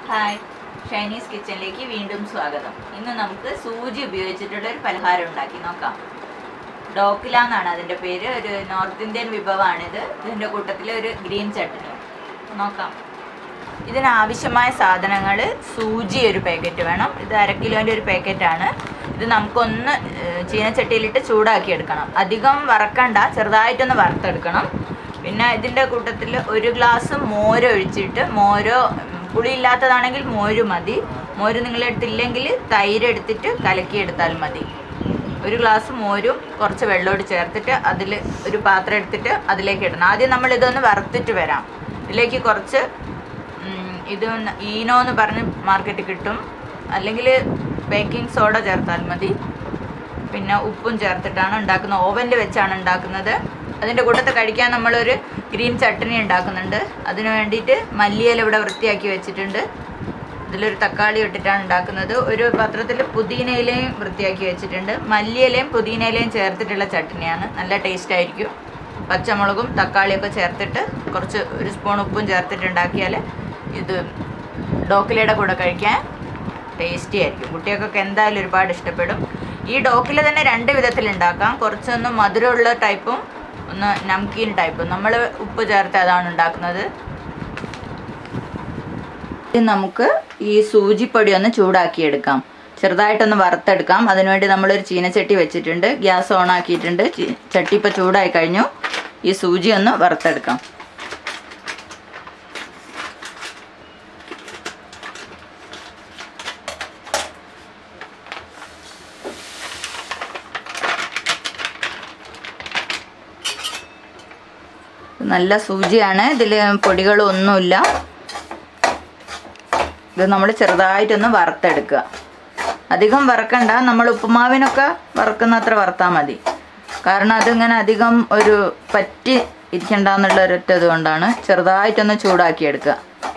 hi Chinese കിച്ചണിലേക്ക് വീണ്ടും സ്വാഗതം ഇന്ന് നമുക്ക് സൂചി ഉപയോഗിച്ചിട്ടുള്ള ഒരു പലഹാരം ഉണ്ടാക്കി നോക്കാം ഡോക്കില എന്നാണ് അതിൻ്റെ പേര് ഒരു നോർത്ത് ഇന്ത്യൻ വിഭവമാണിത് ഇതിൻ്റെ കൂട്ടത്തിൽ ഒരു ഗ്രീൻ ചട്നി നോക്കാം ഇതിനാവശ്യമായ സാധനങ്ങൾ സൂചി ഒരു പാക്കറ്റ് വേണം ഇത് അര കിലോൻ്റെ ഒരു പാക്കറ്റാണ് ഇത് നമുക്കൊന്ന് ഏഹ്, ചീനച്ചട്ടിയിലിട്ട് ചൂടാക്കി എടുക്കണം അധികം വറക്കണ്ട ചെറുതായിട്ടൊന്ന് വറുത്തെടുക്കണം പിന്നെ ഇതിൻ്റെ കൂട്ടത്തിൽ ഒരു ഗ്ലാസ് മോര് ഒഴിച്ചിട്ട് മോരോ ഉം, പുളിയില്ലാത്തതാണെങ്കിൽ മോര് മതി മോര് നിങ്ങളെടുത്തില്ലെങ്കിൽ തൈര് എടുത്തിട്ട് കലക്കിയെടുത്താൽ മതി ഒരു ഗ്ലാസ് മോരും കുറച്ച് വെള്ളമോട് ചേർത്തിട്ട് അതിൽ ഒരു പാത്രം എടുത്തിട്ട് അതിലേക്ക് ഇടണം ആദ്യം നമ്മൾ ഇതൊന്ന് വറുത്തിട്ട് വരാം ഇതിലേക്ക് കുറച്ച് ഉം, ഇത് ഒന്ന് ഈനോ എന്ന് പറഞ്ഞ് മാർക്കറ്റിൽ കിട്ടും അല്ലെങ്കിൽ ബേക്കിംഗ് സോഡ ചേർത്താൽ മതി പിന്നെ ഉപ്പും ചേർത്തിട്ടാണ് ഉണ്ടാക്കുന്നത് ഓവനിൽ വെച്ചാണ് ഉണ്ടാക്കുന്നത് അതിൻ്റെ കൂട്ടത്തിൽ കഴിക്കാൻ നമ്മളൊരു ഗ്രീൻ ചട്ടണി ഉണ്ടാക്കുന്നുണ്ട് അതിന് വേണ്ടിയിട്ട് മല്ലിയില ഇവിടെ വൃത്തിയാക്കി വെച്ചിട്ടുണ്ട് ഇതിലൊരു തക്കാളി ഇട്ടിട്ടാണ് ഉണ്ടാക്കുന്നത് ഒരു പാത്രത്തിൽ പുതിനയിലയും വൃത്തിയാക്കി വെച്ചിട്ടുണ്ട് മല്ലിയിലയും പുതിനയിലയും ചേർത്തിട്ടുള്ള ചട്നിയാണ് നല്ല ടേസ്റ്റ് ആയിരിക്കും പച്ചമുളകും തക്കാളിയൊക്കെ ചേർത്തിട്ട് കുറച്ച് ഒരു സ്പൂൺ ഉപ്പും ചേർത്തിട്ട് ഉണ്ടാക്കിയാൽ ഇത് ഡോക്കിലയുടെ കൂടെ കഴിക്കാൻ ടേസ്റ്റി ആയിരിക്കും കുട്ടികൾക്കൊക്കെ എന്തായാലും ഒരുപാട് ഇഷ്ടപ്പെടും ഈ ഡോക്കില തന്നെ രണ്ട് വിധത്തിൽ ഉണ്ടാക്കാം കുറച്ചൊന്ന് മധുരമുള്ള ടൈപ്പും ഒന്ന് നംകീൻ ടൈപ്പും നമ്മൾ ഉപ്പ് ചേർത്ത് അതാണ് ഉണ്ടാക്കുന്നത് ഇനി നമുക്ക് ഈ സൂചിപ്പൊടി ഒന്ന് ചൂടാക്കിയെടുക്കാം ചെറുതായിട്ടൊന്ന് വറുത്തെടുക്കാം അതിനുവേണ്ടി നമ്മളൊരു ചീനച്ചട്ടി വെച്ചിട്ടുണ്ട് ഗ്യാസ് ഓൺ ആക്കിയിട്ടുണ്ട് ചി- ചട്ടി ഇപ്പോൾ ചൂടായി കഴിഞ്ഞു ഈ സൂചി ഒന്ന് വറുത്തെടുക്കാം നല്ല സൂചിയാണ് ഇതിൽ പൊടികളൊന്നുമില്ല ഇത് നമ്മൾ ചെറുതായിട്ടൊന്ന് വറുത്തെടുക്കുക അധികം വറക്കണ്ട നമ്മൾ ഉപ്പുമാവിനൊക്കെ വറുക്കുന്ന അത്ര വറുത്താൽ മതി കാരണം അതിങ്ങനെ അധികം ഒരു പറ്റി ഇരിക്കണ്ടെന്നുള്ള ഒരൊറ്റ ഇതുകൊണ്ടാണ് ചെറുതായിട്ടൊന്ന് ചൂടാക്കിയെടുക്കുക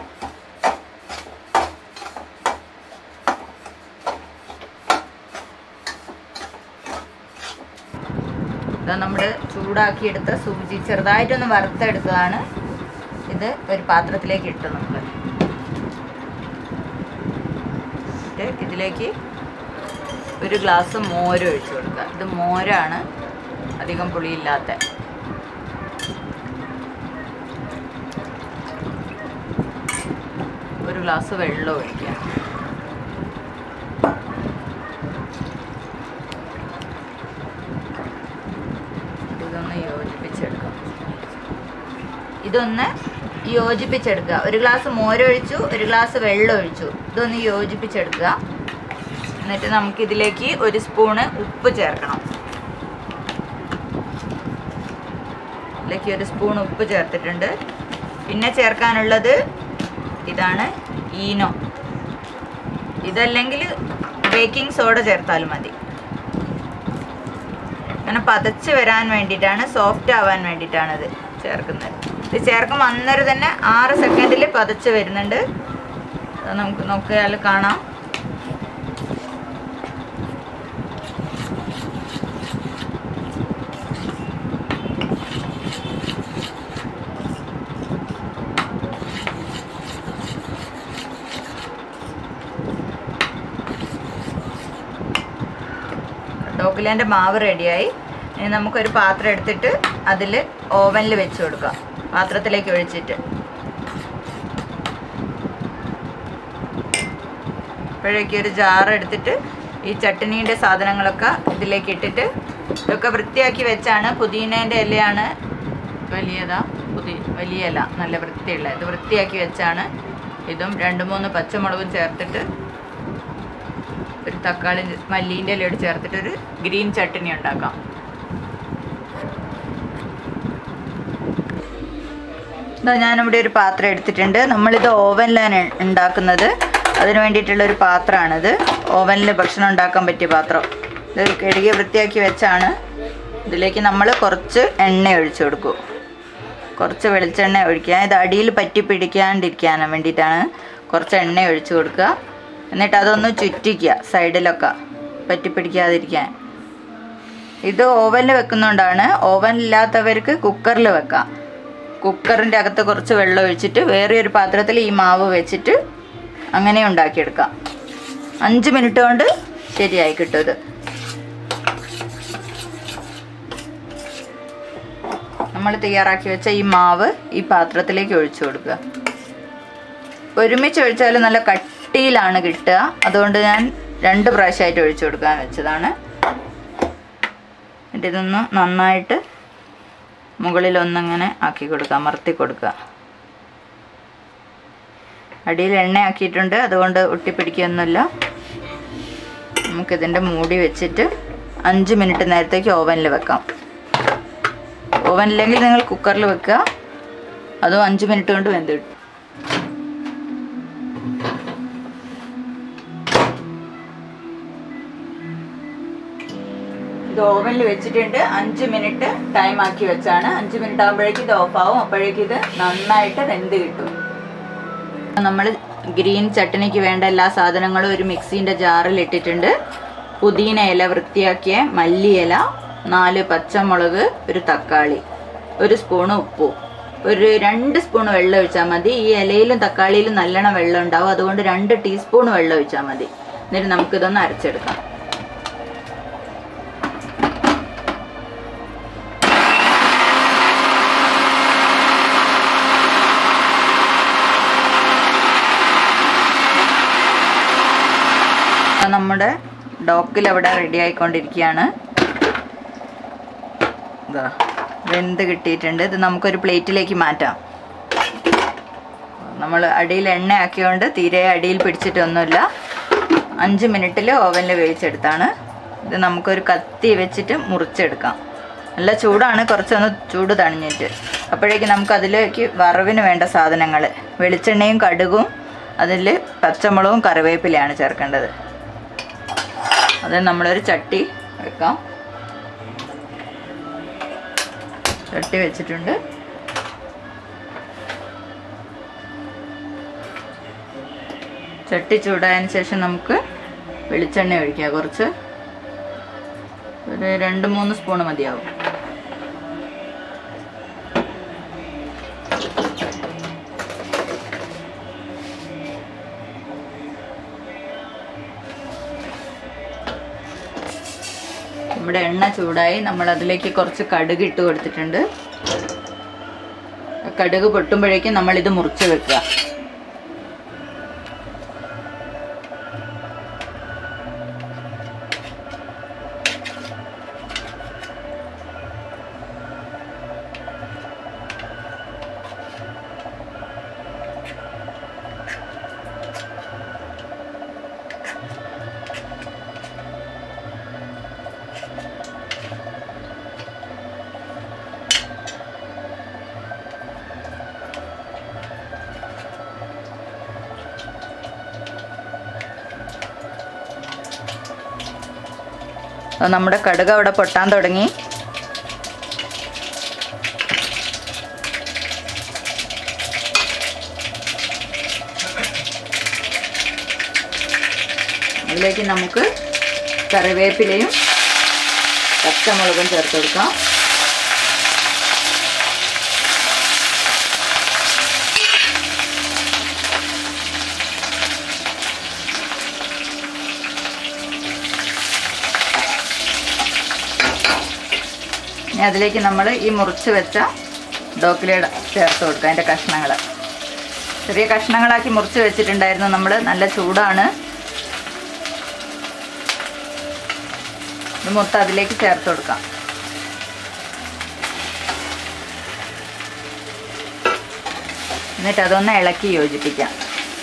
ഇത് നമ്മൾ ചൂടാക്കിയെടുത്ത സൂചി ചെറുതായിട്ടൊന്ന് വറുത്തെടുത്തതാണ് ഇത് ഒരു പാത്രത്തിലേക്ക് ഇട്ട് നമ്മൾ ഇട്ട് ഇതിലേക്ക് ഒരു ഗ്ലാസ് മോര് ഒഴിച്ചു കൊടുക്കുക ഇത് മോരാണ് അധികം പുളിയില്ലാത്ത ഒരു ഗ്ലാസ് വെള്ളം ഒഴിക്കുക ഇതൊന്ന് യോജിപ്പിച്ചെടുക്കാം ഇതൊന്ന് യോജിപ്പിച്ചെടുക്കുക ഒരു ഗ്ലാസ് മോരൊഴിച്ചു ഒരു ഗ്ലാസ് വെള്ളം ഒഴിച്ചു ഇതൊന്ന് യോജിപ്പിച്ചെടുക്കുക എന്നിട്ട് നമുക്ക് ഇതിലേക്ക് ഒരു സ്പൂണ് ഉപ്പ് ചേർക്കണം ഇതിലേക്ക് ഒരു സ്പൂൺ ഉപ്പ് ചേർത്തിട്ടുണ്ട് പിന്നെ ചേർക്കാനുള്ളത് ഇതാണ് ഈനോ ഇതല്ലെങ്കിൽ ബേക്കിംഗ് സോഡ ചേർത്താൽ മതി അങ്ങനെ പതച്ച് വരാൻ വേണ്ടിയിട്ടാണ് സോഫ്റ്റ് ആവാൻ വേണ്ടിയിട്ടാണ് ഇത് ചേർക്കുന്നത് ഇത് ചേർക്കുമ്പോൾ അന്നേരം തന്നെ ആറ് സെക്കൻഡിൽ പതച്ച് വരുന്നുണ്ട് അത് നമുക്ക് നോക്കിയാൽ കാണാം ഡോക്കിലേൻ്റെ മാവ് റെഡിയായി ഇനി നമുക്കൊരു പാത്രം എടുത്തിട്ട് അതിൽ ഓവനിൽ വെച്ച് കൊടുക്കാം പാത്രത്തിലേക്ക് ഒഴിച്ചിട്ട് അപ്പോഴേക്കും ഒരു ജാർ എടുത്തിട്ട് ഈ ചട്ടനീൻ്റെ സാധനങ്ങളൊക്കെ ഇതിലേക്ക് ഇട്ടിട്ട് ഇതൊക്കെ വൃത്തിയാക്കി വെച്ചാണ് പുതിനേൻ്റെ ഇലയാണ് വലിയതാ പുതി വലിയ ഇല നല്ല വൃത്തിയുള്ള ഇത് വൃത്തിയാക്കി വെച്ചാണ് ഇതും രണ്ട് മൂന്ന് പച്ചമുളകും ചേർത്തിട്ട് ഒരു തക്കാളി മല്ലീൻ്റെ ഇലയോട് ചേർത്തിട്ട് ഒരു ഗ്രീൻ ചട്നി ഉണ്ടാക്കാം ഇതാ ഞാനിവിടെ ഒരു പാത്രം എടുത്തിട്ടുണ്ട് നമ്മളിത് ഓവനിലാണ് ഉണ്ടാക്കുന്നത് അതിന് വേണ്ടിയിട്ടുള്ള ഒരു പാത്രമാണിത് ഓവനിൽ ഭക്ഷണം ഉണ്ടാക്കാൻ പറ്റിയ പാത്രം ഇത് കഴുകി വൃത്തിയാക്കി വെച്ചാണ് ഇതിലേക്ക് നമ്മൾ കുറച്ച് എണ്ണ ഒഴിച്ചു കൊടുക്കും കുറച്ച് വെളിച്ചെണ്ണ ഒഴിക്കുക ഇത് അടിയിൽ പറ്റി പിടിക്കാണ്ടിരിക്കാൻ വേണ്ടിയിട്ടാണ് കുറച്ച് എണ്ണ ഒഴിച്ചു കൊടുക്കുക എന്നിട്ട് അതൊന്ന് ചുറ്റിക്കുക സൈഡിലൊക്കെ പറ്റി പിടിക്കാതിരിക്കാൻ ഇത് ഓവനിൽ വെക്കുന്നതുകൊണ്ടാണ് ഓവൻ ഇല്ലാത്തവർക്ക് കുക്കറിൽ വെക്കാം കുക്കറിൻ്റെ അകത്ത് കുറച്ച് വെള്ളം ഒഴിച്ചിട്ട് വേറെ ഒരു പാത്രത്തിൽ ഈ മാവ് വെച്ചിട്ട് അങ്ങനെ ഉണ്ടാക്കിയെടുക്കാം അഞ്ച് മിനിറ്റ് കൊണ്ട് ശരിയായി കിട്ടും ഇത് നമ്മൾ തയ്യാറാക്കി വെച്ച ഈ മാവ് ഈ പാത്രത്തിലേക്ക് ഒഴിച്ചു കൊടുക്കുക ഒരുമിച്ച് ഒഴിച്ചാൽ നല്ല കട്ടിയിലാണ് കിട്ടുക അതുകൊണ്ട് ഞാൻ രണ്ട് പ്രാവശ്യമായിട്ട് ഒഴിച്ചു കൊടുക്കാൻ വെച്ചതാണ് എന്നിട്ട് ഇതൊന്ന് നന്നായിട്ട് മുകളിൽ ഒന്നിങ്ങനെ ആക്കി കൊടുക്കുക അമർത്തി കൊടുക്കുക അടിയിൽ എണ്ണ ആക്കിയിട്ടുണ്ട് അതുകൊണ്ട് ഒട്ടിപ്പിടിക്കുകയൊന്നുമില്ല നമുക്കിതിൻ്റെ മൂടി വെച്ചിട്ട് അഞ്ച് മിനിറ്റ് നേരത്തേക്ക് ഓവനിൽ വെക്കാം ഓവനില്ലെങ്കിൽ നിങ്ങൾ കുക്കറിൽ വെക്കുക അതും അഞ്ച് മിനിറ്റ് കൊണ്ട് വെന്ത് കിട്ടും ഇത് ഓവനിൽ വെച്ചിട്ടുണ്ട് അഞ്ച് മിനിറ്റ് ടൈം ആക്കി വെച്ചാണ് അഞ്ച് മിനിറ്റ് ആകുമ്പോഴേക്കും ഇത് ഓഫ് ആവും അപ്പോഴേക്കും ഇത് നന്നായിട്ട് വെന്ത് കിട്ടും നമ്മൾ ഗ്രീൻ ചട്ടണിക്ക് വേണ്ട എല്ലാ സാധനങ്ങളും ഒരു മിക്സീൻ്റെ ജാറിൽ ഇട്ടിട്ടുണ്ട് പുതിന ഇല വൃത്തിയാക്കിയ മല്ലിയില നാല് പച്ചമുളക് ഒരു തക്കാളി ഒരു സ്പൂണ് ഉപ്പും ഒരു രണ്ട് സ്പൂൺ വെള്ളം ഒഴിച്ചാൽ മതി ഈ ഇലയിലും തക്കാളിയിലും നല്ലോണം വെള്ളം ഉണ്ടാവും അതുകൊണ്ട് രണ്ട് ടീസ്പൂൺ വെള്ളം ഒഴിച്ചാൽ മതി എന്നിട്ട് നമുക്കിതൊന്ന് അരച്ചെടുക്കാം നമ്മുടെ ഡോക്കിൽ അവിടെ റെഡി ആയിക്കൊണ്ടിരിക്കുകയാണ് ഇതാ വെന്ത് കിട്ടിയിട്ടുണ്ട് ഇത് നമുക്കൊരു പ്ലേറ്റിലേക്ക് മാറ്റാം നമ്മൾ അടിയിൽ എണ്ണ ആക്കിയോണ്ട് തീരെ അടിയിൽ പിടിച്ചിട്ടൊന്നുമില്ല അഞ്ച് മിനിറ്റിൽ ഓവനിൽ വേവിച്ചെടുത്താണ് ഇത് നമുക്കൊരു കത്തി വെച്ചിട്ട് മുറിച്ചെടുക്കാം നല്ല ചൂടാണ് കുറച്ചൊന്ന് ചൂട് തണിഞ്ഞിട്ട് അപ്പോഴേക്ക് നമുക്ക് അതിലേക്ക് വറവിന് വേണ്ട സാധനങ്ങൾ വെളിച്ചെണ്ണയും കടുകും അതിൽ പച്ചമുളകും കറിവേപ്പിലയാണ് ചേർക്കേണ്ടത് അത് നമ്മളൊരു ചട്ടി വെക്കാം ചട്ടി വെച്ചിട്ടുണ്ട് ചട്ടി ചൂടായതിന് ശേഷം നമുക്ക് വെളിച്ചെണ്ണ ഒഴിക്കുക കുറച്ച് ഒരു രണ്ട് മൂന്ന് സ്പൂൺ മതിയാവും നമ്മുടെ എണ്ണ ചൂടായി നമ്മൾ അതിലേക്ക് കുറച്ച് കടുക് ഇട്ട് കൊടുത്തിട്ടുണ്ട് കടുക് പൊട്ടുമ്പോഴേക്കും നമ്മൾ ഇത് മുറിച്ച് വെക്കുക അപ്പോൾ നമ്മുടെ കടുക് അവിടെ പൊട്ടാൻ തുടങ്ങി അതിലേക്ക് നമുക്ക് കറിവേപ്പിലയും പച്ചമുളകും ചേർത്ത് കൊടുക്കാം ഇനി അതിലേക്ക് നമ്മൾ ഈ മുറിച്ച് വെച്ച ഡോക്കിലയുടെ ചേർത്ത് കൊടുക്കുക അതിൻ്റെ കഷ്ണങ്ങൾ ചെറിയ കഷ്ണങ്ങളാക്കി മുറിച്ച് വെച്ചിട്ടുണ്ടായിരുന്നു നമ്മൾ നല്ല ചൂടാണ് ഇത് മൊത്തം അതിലേക്ക് ചേർത്ത് കൊടുക്കാം എന്നിട്ട് അതൊന്ന് ഇളക്കി യോജിപ്പിക്കാം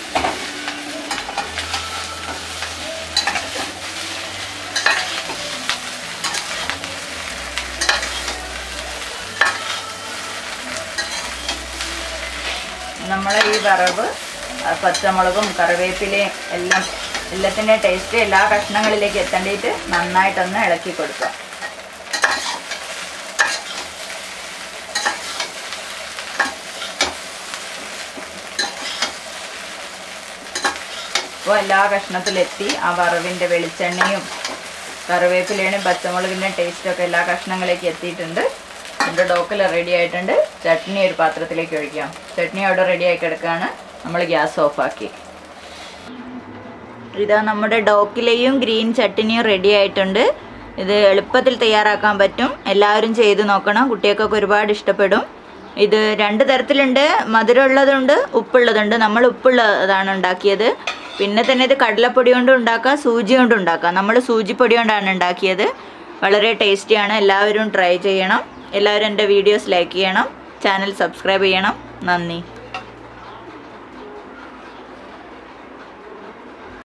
നമ്മൾ ഈ വറവ് ആ പച്ചമുളകും കറിവേപ്പിലയും എല്ലാം എല്ലാത്തിൻ്റെ ടേസ്റ്റ് എല്ലാ കഷ്ണങ്ങളിലേക്ക് എത്തേണ്ടിയിട്ട് നന്നായിട്ടൊന്ന് ഇളക്കി കൊടുക്കുക അപ്പോൾ എല്ലാ കഷ്ണത്തിലെത്തി ആ വറവിൻ്റെ വെളിച്ചെണ്ണയും കറിവേപ്പിലയുടെയും പച്ചമുളകിൻ്റെയും ടേസ്റ്റൊക്കെ എല്ലാ കഷ്ണങ്ങളിലേക്ക് എത്തിയിട്ടുണ്ട് നമ്മുടെ ഡോക്കൽ റെഡി ആയിട്ടുണ്ട് ചട്നി ഒരു പാത്രത്തിലേക്ക് ഒഴിക്കാം ചട്നി അവിടെ റെഡി ആയി കിടക്കുകയാണ് നമ്മൾ ഗ്യാസ് ഓഫാക്കി ഇതാ നമ്മുടെ ഡോക്കിലെയും ഗ്രീൻ ചട്ടിനിയും റെഡി ആയിട്ടുണ്ട് ഇത് എളുപ്പത്തിൽ തയ്യാറാക്കാൻ പറ്റും എല്ലാവരും ചെയ്ത് നോക്കണം കുട്ടികൾക്കൊക്കെ ഒരുപാട് ഇഷ്ടപ്പെടും ഇത് രണ്ട് തരത്തിലുണ്ട് മധുരമുള്ളതുണ്ട് ഉപ്പുള്ളതുണ്ട് നമ്മൾ ഉപ്പുള്ളതാണ് ഉണ്ടാക്കിയത് പിന്നെ തന്നെ ഇത് കടലപ്പൊടി കൊണ്ട് ഉണ്ടാക്കാം സൂചി കൊണ്ട് ഉണ്ടാക്കാം നമ്മൾ സൂചിപ്പൊടി കൊണ്ടാണ് ഉണ്ടാക്കിയത് വളരെ ടേസ്റ്റിയാണ് എല്ലാവരും ട്രൈ ചെയ്യണം എല്ലാവരും എൻ്റെ വീഡിയോസ് ലൈക്ക് ചെയ്യണം ചാനൽ സബ്സ്ക്രൈബ് ചെയ്യണം നന്ദി